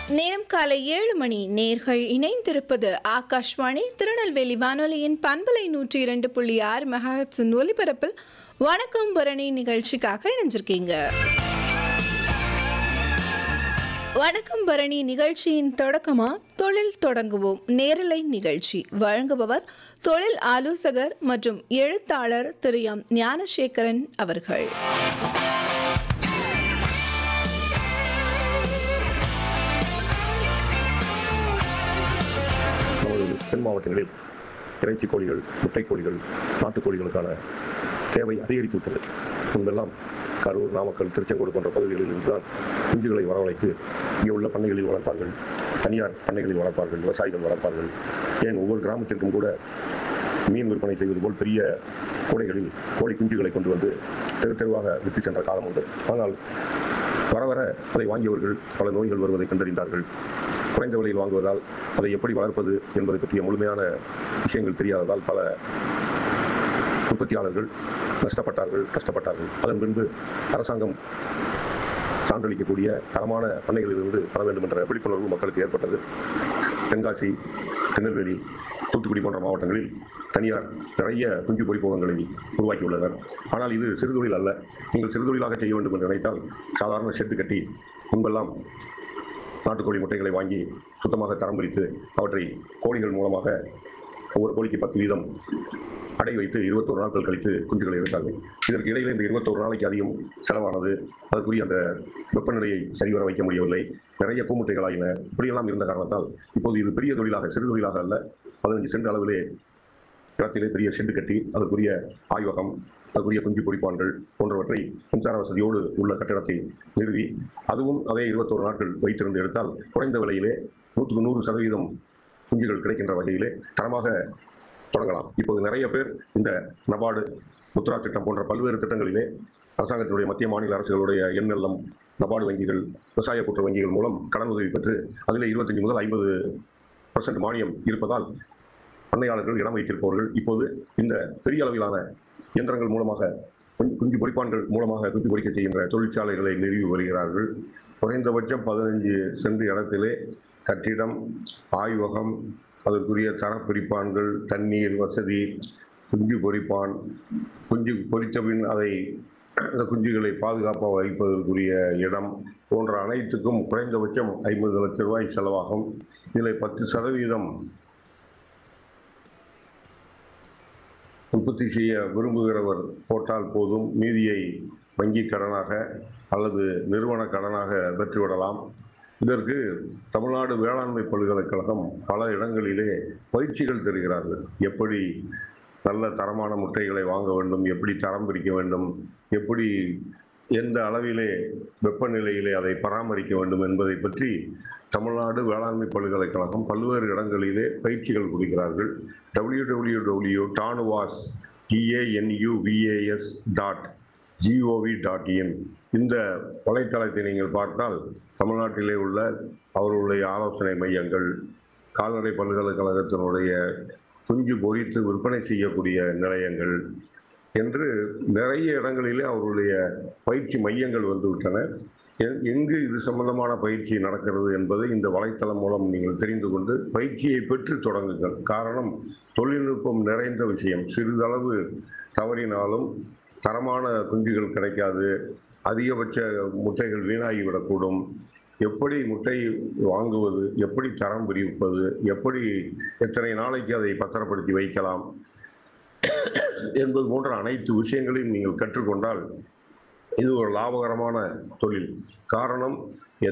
நேரம் காலை ஏழு மணி நேர்கள் இணைந்திருப்பது ஆகாஷ்வாணி திருநெல்வேலி வானொலியின் பண்பலை நூற்றி இரண்டு புள்ளி ஆறு மெகாஹெட்ஸின் ஒலிபரப்பில் வணக்கம் பரணி நிகழ்ச்சிக்காக இணைஞ்சிருக்கீங்க வணக்கம் பரணி நிகழ்ச்சியின் தொடக்கமா தொழில் தொடங்குவோம் நேரலை நிகழ்ச்சி வழங்குபவர் தொழில் ஆலோசகர் மற்றும் எழுத்தாளர் திரு எம் ஞானசேகரன் அவர்கள் நமது தென் மாவட்டங்களில் இறைச்சி கோழிகள் முட்டை கோழிகள் நாட்டுக்கோழிகளுக்கான தேவை அதிகரித்து விட்டது முன்பெல்லாம் கரூர் நாமக்கல் திருச்செங்கோடு போன்ற பகுதிகளில் இருந்துதான் குஞ்சுகளை வரவழைத்து இங்கே உள்ள பண்ணைகளில் வளர்ப்பார்கள் தனியார் பண்ணைகளில் வளர்ப்பார்கள் விவசாயிகள் வளர்ப்பார்கள் ஏன் ஒவ்வொரு கிராமத்திற்கும் கூட மீன் விற்பனை செய்வது போல் பெரிய கூடைகளில் கோழி குஞ்சுகளை கொண்டு வந்து தெரு தெருவாக விற்று சென்ற காலம் உண்டு ஆனால் வர வர அதை வாங்கியவர்கள் பல நோய்கள் வருவதை கண்டறிந்தார்கள் குறைந்த விலையில் வாங்குவதால் அதை எப்படி வளர்ப்பது என்பதை பற்றிய முழுமையான விஷயங்கள் தெரியாததால் பல உற்பத்தியாளர்கள் நஷ்டப்பட்டார்கள் கஷ்டப்பட்டார்கள் அதன் பின்பு அரசாங்கம் சான்றளிக்கக்கூடிய தரமான பண்ணைகளிலிருந்து பெற வேண்டும் என்ற விழிப்புணர்வு மக்களுக்கு ஏற்பட்டது தென்காசி திருநெல்வேலி தூத்துக்குடி போன்ற மாவட்டங்களில் தனியார் நிறைய குஞ்சு பொறிப்பகங்களை உருவாக்கியுள்ளனர் ஆனால் இது சிறுதொழில் அல்ல நீங்கள் சிறுதொழிலாக செய்ய வேண்டும் என்று நினைத்தால் சாதாரண ஷெட்டு கட்டி முன்பெல்லாம் நாட்டுக்கோழி முட்டைகளை வாங்கி சுத்தமாக தரம் பிரித்து அவற்றை கோழிகள் மூலமாக ஒவ்வொரு கோழிக்கு பத்து வீதம் அடை வைத்து இருபத்தோரு நாட்கள் கழித்து குஞ்சுகளை எடுத்தார்கள் இதற்கு இடையில இந்த இருபத்தோரு நாளைக்கு அதிகம் செலவானது அதற்குரிய அந்த வெப்பநிலையை சரிவர வைக்க முடியவில்லை நிறைய கூமுட்டைகளாயின இப்படியெல்லாம் இருந்த காரணத்தால் இப்போது இது பெரிய தொழிலாக சிறு தொழிலாக அல்ல பதினஞ்சு சென்ட் அளவிலே இடத்திலே பெரிய ஷெட்டு கட்டி அதற்குரிய ஆய்வகம் அதற்குரிய குஞ்சு பொறிப்பான்கள் போன்றவற்றை மின்சார வசதியோடு உள்ள கட்டிடத்தை நிறுவி அதுவும் அதே இருபத்தோரு நாட்கள் வைத்திருந்து எடுத்தால் குறைந்த விலையிலே நூற்றுக்கு நூறு சதவீதம் குஞ்சுகள் கிடைக்கின்ற வகையிலே தரமாக தொடங்கலாம் இப்போது நிறைய பேர் இந்த நபார்டு முத்ரா திட்டம் போன்ற பல்வேறு திட்டங்களிலே அரசாங்கத்தினுடைய மத்திய மாநில அரசுகளுடைய எண்ணெல்லம் நபார்டு வங்கிகள் விவசாய கூட்டுறவு வங்கிகள் மூலம் கடன் உதவி பெற்று அதில் இருபத்தஞ்சு முதல் ஐம்பது பர்சன்ட் மானியம் இருப்பதால் பண்ணையாளர்கள் இடம் வைத்திருப்பவர்கள் இப்போது இந்த பெரிய அளவிலான இயந்திரங்கள் மூலமாக குஞ்சு- குஞ்சு பொறிப்பான்கள் மூலமாக குஞ்சு பொறிக்க செய்கின்ற தொழிற்சாலைகளை நிறுவி வருகிறார்கள் குறைந்தபட்சம் பதினஞ்சு சென்ட் இடத்திலே கட்டிடம் ஆய்வகம் அதற்குரிய தரப்பிரிப்பான்கள் தண்ணீர் வசதி குஞ்சு பொறிப்பான் குஞ்சு பொறித்த பின் அதை அந்த குஞ்சுகளை பாதுகாப்பாக வைப்பதற்குரிய இடம் போன்ற அனைத்துக்கும் குறைந்தபட்சம் ஐம்பது லட்சம் ரூபாய் செலவாகும் இதில் பத்து சதவீதம் உற்பத்தி செய்ய விரும்புகிறவர் போட்டால் போதும் மீதியை வங்கி கடனாக அல்லது நிறுவன கடனாக பெற்றுவிடலாம் இதற்கு தமிழ்நாடு வேளாண்மை பல்கலைக்கழகம் பல இடங்களிலே பயிற்சிகள் தருகிறார்கள் எப்படி நல்ல தரமான முட்டைகளை வாங்க வேண்டும் எப்படி தரம் பிரிக்க வேண்டும் எப்படி எந்த அளவிலே வெப்பநிலையிலே அதை பராமரிக்க வேண்டும் என்பதை பற்றி தமிழ்நாடு வேளாண்மை பல்கலைக்கழகம் பல்வேறு இடங்களிலே பயிற்சிகள் கொடுக்கிறார்கள் W W W TANUVAS TANUVAS dot gov dot in இந்த வலைத்தளத்தை நீங்கள் பார்த்தால் தமிழ்நாட்டிலே உள்ள அவர்களுடைய ஆலோசனை மையங்கள் கால்நடை பல்கலைக்கழகத்தினுடைய குஞ்சு பொறித்து விற்பனை செய்யக்கூடிய நிலையங்கள் என்று நிறைய இடங்களிலே அவர்களுடைய பயிற்சி மையங்கள் வந்துவிட்டன எ- எங்கு இது சம்பந்தமான பயிற்சி நடக்கிறது என்பதை இந்த வலைத்தளம் மூலம் நீங்கள் தெரிந்து கொண்டு பயிற்சியை பெற்று தொடங்குங்கள் காரணம் தொழில்நுட்பம் நிறைந்த விஷயம் சிறிதளவு தவறினாலும் தரமான குஞ்சுகள் கிடைக்காது அதிகபட்ச முட்டைகள் வீணாகிவிடக்கூடும் எப்படி முட்டை வாங்குவது எப்படி தரம் பிரிப்பது எப்படி எத்தனை நாளைக்கு அதை பத்திரப்படுத்தி வைக்கலாம் என்பது போன்ற அனைத்து விஷயங்களையும் நீங்கள் கற்றுக்கொண்டால் இது ஒரு லாபகரமான தொழில் காரணம்